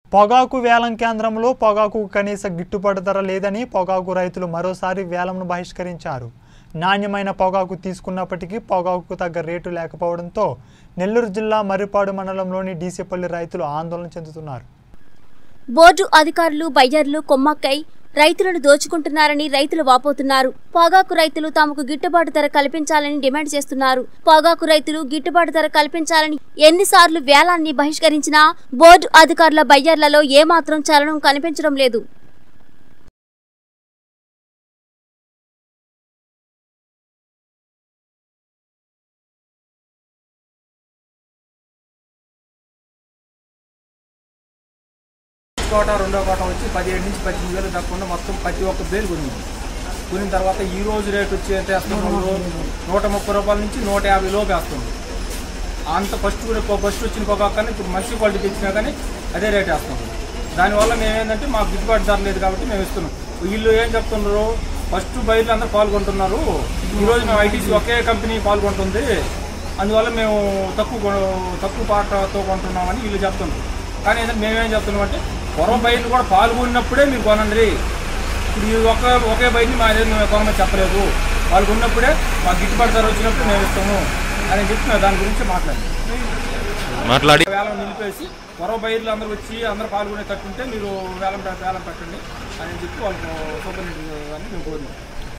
పొగాకు వేలం కేంద్రంలో పొగాకు కనీస గిట్టుబాటు ధర లేదని పొగాకు రైతులు మరోసారి వేలంను బహిష్కరించారు నాణ్యమైన పొగాకు తీసుకున్నప్పటికీ పొగాకు తగ్గ రేటు లేకపోవడంతో నెల్లూరు జిల్లా మర్రిపాడు మండలంలోని డీసేపల్లి రైతులు ఆందోళన చెందుతున్నారు బోర్డు అధికారులు బయ్యర్లు కొమ్మక్కై రైతులను దోచుకుంటున్నారని రైతులు వాపోతున్నారు పొగాకు రైతులు తమకు గిట్టుబాటు ధర కల్పించాలని డిమాండ్ చేస్తున్నారు పొగాకు రైతులు గిట్టుబాటు ధర కల్పించాలని ఎన్నిసార్లు వేలాన్ని బహిష్కరించినా బోర్డు అధికారుల బయ్యర్లలో ఏమాత్రం చలనం కనిపించడం లేదు కోట రెండో కోట వచ్చి పదిహేడు నుంచి పద్దెనిమిది వేలు తక్కువ మొత్తం ప్రతి ఒక్క బేలు కొనింది కొనిన తర్వాత ఈ రోజు రేట్ వచ్చి ఎంత వేస్తున్నాము నూట ముప్పై రూపాయల నుంచి నూట యాభై లోపు వేస్తుంది అంత ఫస్ట్ ఫస్ట్ వచ్చిన పొగాకు కానీ ఇప్పుడు మంచి క్వాలిటీ తెచ్చినా కానీ అదే రేట్ వేస్తున్నాం దానివల్ల మేము ఏంటంటే మాకు గిట్టుబాటు ధర లేదు కాబట్టి మేము ఇస్తున్నాం వీళ్ళు ఏం చెప్తున్నారు ఫస్ట్ బయర్లు అందరూ పాల్గొంటున్నారు ఈరోజు మేము ఐటీసీ ఒకే కంపెనీ పాల్గొంటుంది అందువల్ల మేము తక్కువ కొ- తక్కువ పాటతో కొంటున్నామని వీళ్ళు చెప్తున్నారు కానీ ఏంటంటే మేమేం చెప్తున్నాం అంటే పొర బయర్లు కూడా పాల్గొన్నప్పుడే మీరు కొనండి ఇప్పుడు ఈ ఒక ఒకే బయటని మా దగ్గర మేము కొనమని చెప్పలేదు వాళ్ళు ఉన్నప్పుడే మాకు గిట్టుబాటు ధర వచ్చినప్పుడు మేము ఇస్తాము అని చెప్పి మేము దాని గురించి మాట్లాడాం మాట్లాడి వేలం నిలిపేసి పొర బయర్లు అందరూ వచ్చి అందరూ పాల్గొనేటట్టుంటే మీరు వేలం పె- వేలం పెట్టండి అని చెప్పి వాళ్ళకు సూపరింటెండెంట్ గారిని మేము కోరినాం